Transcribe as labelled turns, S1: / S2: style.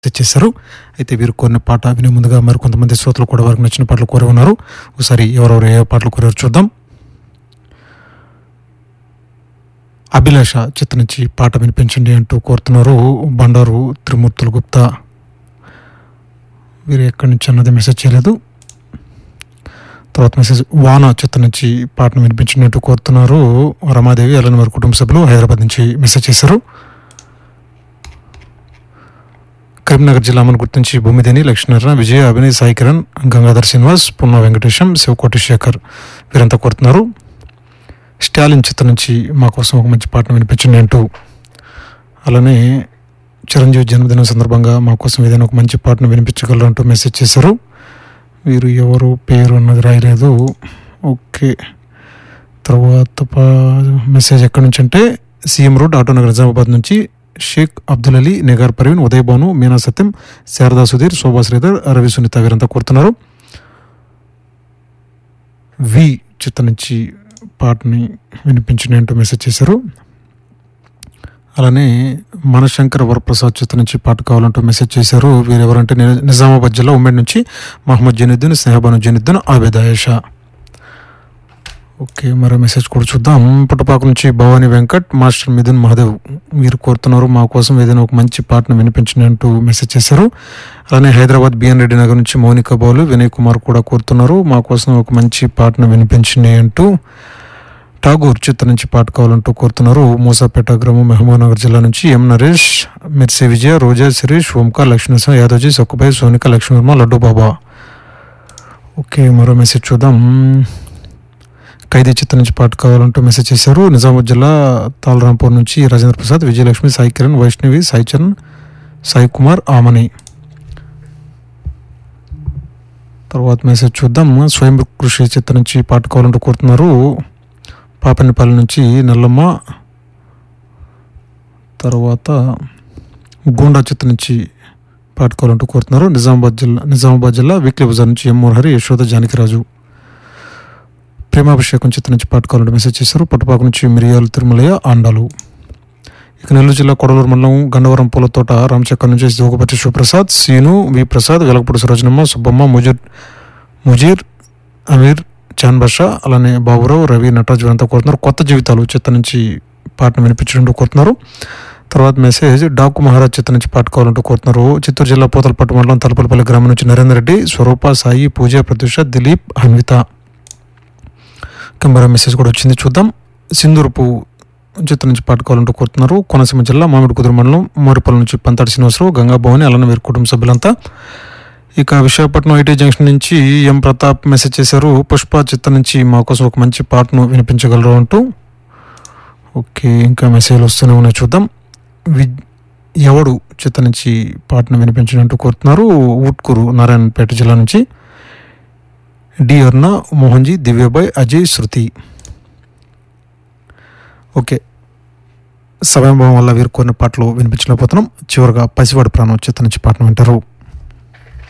S1: తెచ్చేశారు అయితే వీరు కోరిన పాట వినే ముందుగా మరి కొంతమంది శ్రోతలు కూడా వారికి నచ్చిన పాటలు కోరి ఉన్నారు ఒకసారి ఎవరెవరు ఏ పాటలు కోరారు చూద్దాం అభిలాష చిత్త నుంచి పాట వినిపించండి అంటూ కోరుతున్నారు బండారు త్రిమూర్తుల గుప్తా వీరు ఎక్కడి నుంచి అన్నది మెసేజ్ చేయలేదు తర్వాత మెసేజ్ వాన చిత్త నుంచి పాటను వినిపించండి అంటూ కోరుతున్నారు రమాదేవి అలానే వారి కుటుంబ సభ్యులు హైదరాబాద్ నుంచి మెసేజ్ చేశారు కరీంనగర్ జిల్లా మన గుర్తించి భూమిదేని లక్ష్మీనారాయణ విజయ అభినయ్ సాయి కిరణ్ గంగాధర్ శ్రీనివాస్ పున్న వెంకటేశం శివకోటి శేఖర్ వీరంతా కోరుతున్నారు స్టాలిన్ చిత్రం నుంచి మా కోసం ఒక మంచి పాటను వినిపించండి అంటూ అలానే చిరంజీవి జన్మదినం సందర్భంగా మా కోసం ఏదైనా ఒక మంచి పాటను వినిపించగలరు అంటూ మెసేజ్ చేశారు వీరు ఎవరు పేరు అన్నది రాయలేదు ఓకే తర్వాత పా- మెసేజ్ ఎక్కడి నుంచి అంటే సీఎం రోడ్ ఆటోనగర్ నిజామాబాద్ నుంచి షేక్ అబ్దుల్ అలీ నిగార్ పర్వీన్ ఉదయ్ భాను మీనా సత్యం శారదా సుధీర్ శోభా శ్రీధర్ రవి సునీత వీరంతా కోరుతున్నారు వి చిత్త నుంచి పాటని వినిపించండి అంటూ మెసేజ్ చేశారు అలానే మనశంకర్ వరప్రసాద్ చిత్త నుంచి పాట కావాలంటూ మెసేజ్ చేశారు వీరు ఎవరంటే ని- నిజామాబాద్ జిల్లా ఉమ్మడి నుంచి మహమ్మద్ జనీద్దీన్ స్నేహబాను జనీద్దీన్ ఆబేద్ ఆయేషా ఓకే మరో మెసేజ్ కూడా చూద్దాం పుట్టపాక నుంచి భవానీ వెంకట్ మాస్టర్ మిథున్ మహాదేవ్ మీరు కోరుతున్నారు మా కోసం ఏదైనా ఒక మంచి పాటను వినిపించండి అంటూ మెసేజ్ చేశారు అలానే హైదరాబాద్ బిఎన్ రెడ్డి నగర్ నుంచి మౌనిక బౌలు వినయ్ కుమార్ కూడా కోరుతున్నారు మా కోసం ఒక మంచి పాటను వినిపించండి అంటూ ఠాగూర్ చిత్ర నుంచి పాట కావాలంటూ కోరుతున్నారు మూసాపేట గ్రామం మహబూబ్నగర్ జిల్లా నుంచి ఎం నరేష్ మిర్సి విజయ రోజా శిరీష్ ఓంకార్ లక్ష్మీనరసింహ యాదవ్జీ సక్కుబాయ్ సోనిక లక్ష్మీవర్మ లడ్డు బాబా ఓకే మరో మెసేజ్ చూద్దాం ఖైదీ చిత్ర నుంచి పాట కావాలంటూ మెసేజ్ చేశారు నిజామాబాద్ జిల్లా తాలరాంపూర్ నుంచి రాజేంద్ర ప్రసాద్ విజయలక్ష్మి సాయి కిరణ్ వైష్ణవి సాయి చరణ్ సాయి కుమార్ ఆమని తర్వాత మెసేజ్ చూద్దాం స్వయం కృషి చిత్ర నుంచి పాట కావాలంటూ కోరుతున్నారు పాపనిపల్లి నుంచి నల్లమ్మ తర్వాత గూండా చిత్ర నుంచి పాట కావాలంటూ కోరుతున్నారు నిజామాబాద్ జిల్లా నిజామాబాద్ జిల్లా వీక్లీ బజార్ నుంచి ఎం మురహరి యశోద జానకిరాజు ప్రేమాభిషేకం చిత్రం నుంచి పాట కావాలంటూ మెసేజ్ చేశారు పట్టుపాకు నుంచి మిరియాలు తిరుమలయ్య ఆండాలు ఇక నెల్లూరు జిల్లా కొడలూరు మండలం గన్నవరం పూలతోట రామచక్ర నుంచి జోగుపతి శివప్రసాద్ సీను వి ప్రసాద్ వెలగపూడి సరోజనమ్మ సుబ్బమ్మ ముజీర్ ముజీర్ అమీర్ చాన్ బాషా అలానే బాబురావు రవి నటరాజ్ వీరంతా కోరుతున్నారు కొత్త జీవితాలు చిత్త నుంచి పాటను వినిపించడం కోరుతున్నారు తర్వాత మెసేజ్ డాకు మహారాజ్ చిత్త నుంచి పాట కావాలంటూ కోరుతున్నారు చిత్తూరు జిల్లా పోతలపట్టు మండలం తలపల్లిపల్లి గ్రామం నుంచి నరేందర్ రెడ్డి స్వరూప సాయి పూజ ప్రత్యూష దిలీప్ అన్విత కెమెరా మెసేజ్ కూడా వచ్చింది చూద్దాం సింధూరుపు చిత్రం నుంచి పాట కావాలంటూ కోరుతున్నారు కోనసీమ జిల్లా మామిడి కుదురు మండలం మోరిపల్లి నుంచి పంతాడి శ్రీనివాసరావు గంగా భవని అలానే వీరి కుటుంబ సభ్యులంతా ఇక విశాఖపట్నం ఐటీ జంక్షన్ నుంచి ఎం ప్రతాప్ మెసేజ్ చేశారు పుష్ప చిత్రం నుంచి మా కోసం ఒక మంచి పాటను వినిపించగలరు అంటూ ఓకే ఇంకా మెసేజ్లు వస్తూనే ఉన్నాయి చూద్దాం వి ఎవడు చిత్రం నుంచి పాటను వినిపించినట్టు కోరుతున్నారు ఊట్కూరు నారాయణపేట జిల్లా నుంచి డి అర్ణ మోహన్జీ దివ్యబాయ్ అజయ్ శృతి ఓకే సమయం వల్ల వీరు కొన్ని పాటలు వినిపించలేకపోతున్నాం చివరిగా పసివాడి ప్రాణం చిత్త నుంచి పాటను వింటారు